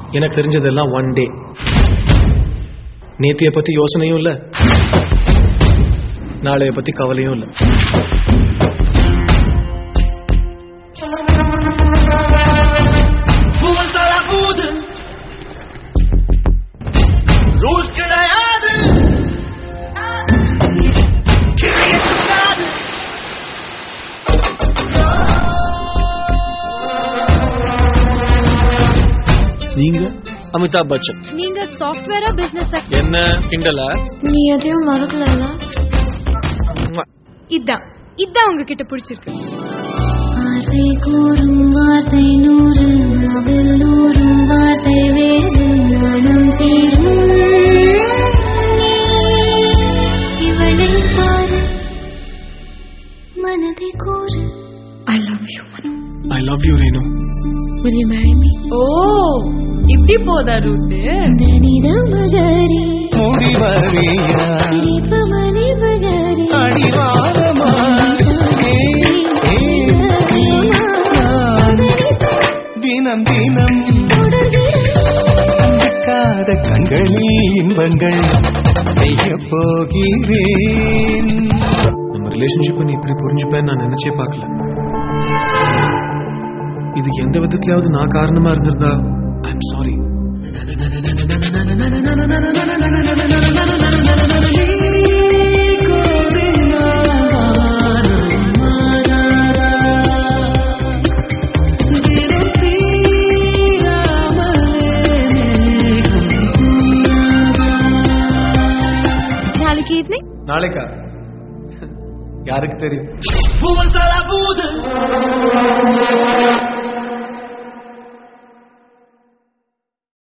எனக்கு தெரிஞ்சதெல்லாம் one day நேத்திய பத்தி யோசனையும் இல்ல நாளைய பத்தி கவலையும் இல்ல Rules தரப்போது ரூல்ஸ் கிடையாது கிடையாது நீங்க அமிதாப் பச்சன் நீங்க சாஃப்ட்வேரா பிசினஸ் என்ன கிண்டலா நீ எதையும் மறக்கல இதான் இதான் உங்ககிட்ட பிடிச்சிருக்கு வார்த்தை கூறும் வார்த்தை நூறு அவள் ஊறும் வார்த்தை வேறு மனம் தீரும் இவளை பாரு மனதை கூறு ஐ love you Manu I love you Renu will you marry me ஓ இப்படி போதா ரூட் தனித மகரி முடிவறியா மணி மகரி அடிவாரமா தினம் தினம் காத கண்களில் இன்பங்கள் செய்ய போகிறேன் நம்ம ரிலேஷன்ஷிப்பை நீ இப்படி புரிஞ்சுப்பேன்னு நான் நினைச்சே பார்க்கல இது எந்த விதத்திலாவது நான் காரணமா இருந்திருந்தா ஐம் சாரி நாளைக்கு ஈவினிங் நாளைக்கா யாருக்கு தெரியும் பூவல் தரப்போது